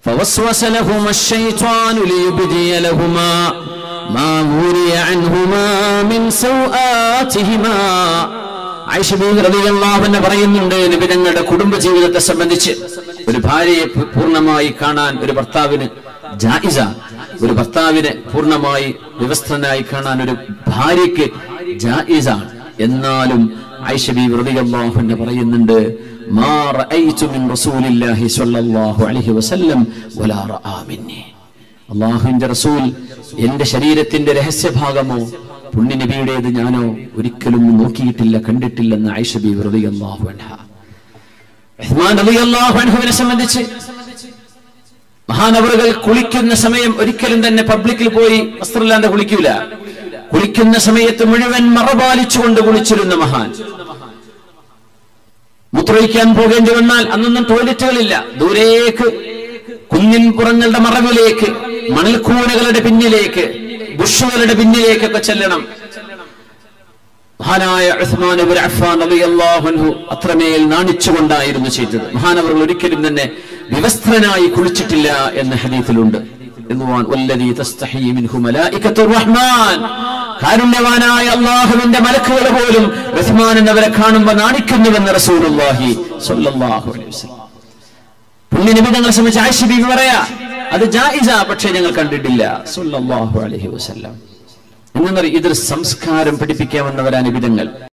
فوسوس لهما الشيطان ليبدي لهما ما وري عنهما من سوآتهما ആയിഷ ബീവി റളിയല്ലാഹു അൻഹ പറയുന്നുണ്ട് നബി തങ്ങളുടെ കുടുംബ ജീവിതത്തെ സംബന്ധിച്ച് ഒരു ഭാര്യയെ പൂ- പൂർണ്ണമായി കാണാൻ ഒരു ഭർത്താവിന് ജായിസ ഒരു ഭർത്താവിനെ പൂർണ്ണമായി വ്യവസ്ഥനായി കാണാൻ ഒരു ഭാര്യയ്ക്ക് ജായിസാണ് എന്നാലും ആയിഷ ബീവി റളിയല്ലാഹു അൻഹ പറയുന്നുണ്ട് മാ റഅയ്തു മിൻ റസൂലില്ലാഹി സ്വല്ലല്ലാഹു അലൈഹി വസല്ലം വലാ റആ മിന്നി അള്ളാഹുവിന്റെ റസൂൽ എന്റെ ശരീരത്തിന്റെ രഹസ്യഭാഗമോ പുണ്യ നബിയുടേത് ഞാനോ ഒരിക്കലും നോക്കിയിട്ടില്ല കണ്ടിട്ടില്ലെന്ന് ആയിഷ ബി വെറുതെ അള്ളാഹു അൻഹ ഉസ്മാൻ റളിയല്ലാഹു അൻഹുവിനെ സംബന്ധിച്ച് മഹാനവറുകൾ കുളിക്കുന്ന സമയം ഒരിക്കലും തന്നെ പബ്ലിക്കിൽ പോയി വസ്ത്രമില്ലാതെ കുളിക്കൂല കുളിക്കുന്ന സമയത്ത് മുഴുവൻ മറപാലിച്ചുകൊണ്ട് കുളിച്ചിരുന്ന മഹാൻ മൂത്രമൊഴിക്കാൻ പോകേണ്ടി വന്നാൽ അന്നൊന്നും ടോയ്ലറ്റുകളില്ല ദൂരേക്ക് കുന്നിൻ പുറങ്ങളുടെ മറവിലേക്ക് മണൽക്കൂനകളുടെ പിന്നിലേക്ക് ബുഷുകളുടെ പിന്നിലേക്കൊക്കെ ചെല്ലണം മഹാനായ ഉസ്മാൻ ഇബ്നു അഫ്ഫാൻ റളിയല്ലാഹു അൻഹു അത്രമേൽ നാണിച്ചുകൊണ്ടായിരുന്നു ചെയ്തത് മഹാനവർ ഒരിക്കലും തന്നെ വിവസ്ത്രനായി കുളിച്ചിട്ടില്ല എന്ന ഹദീസിലുണ്ട് എന്നുവാൻ വല്ലദീ തസ്തഹീ മിൻഹു മലായികത്തുർ റഹ്മാൻ കാരുണ്യവാനായ അള്ളാഹുവിന്റെ മലക്കുകൾ പോലും ഉസ്മാൻ എന്നവരെ കാണുമ്പോൾ നാണിക്കുന്നുവെന്ന് റസൂലുള്ളാഹി സ്വല്ലല്ലാഹു അലൈഹി വസല്ലം പുണ്യ നിമിതങ്ങളെ സംബന്ധിച്ച് ആയിഷ ബീവി പറയാ അത് ജായിസ പക്ഷേ ഞങ്ങൾ കണ്ടിട്ടില്ല സല്ലല്ലാഹു അലൈഹി വസല്ലം എന്നറിയ ഇതൊരു സംസ്കാരം പഠിപ്പിക്കാമെന്നവരാ നിബിതങ്ങൾ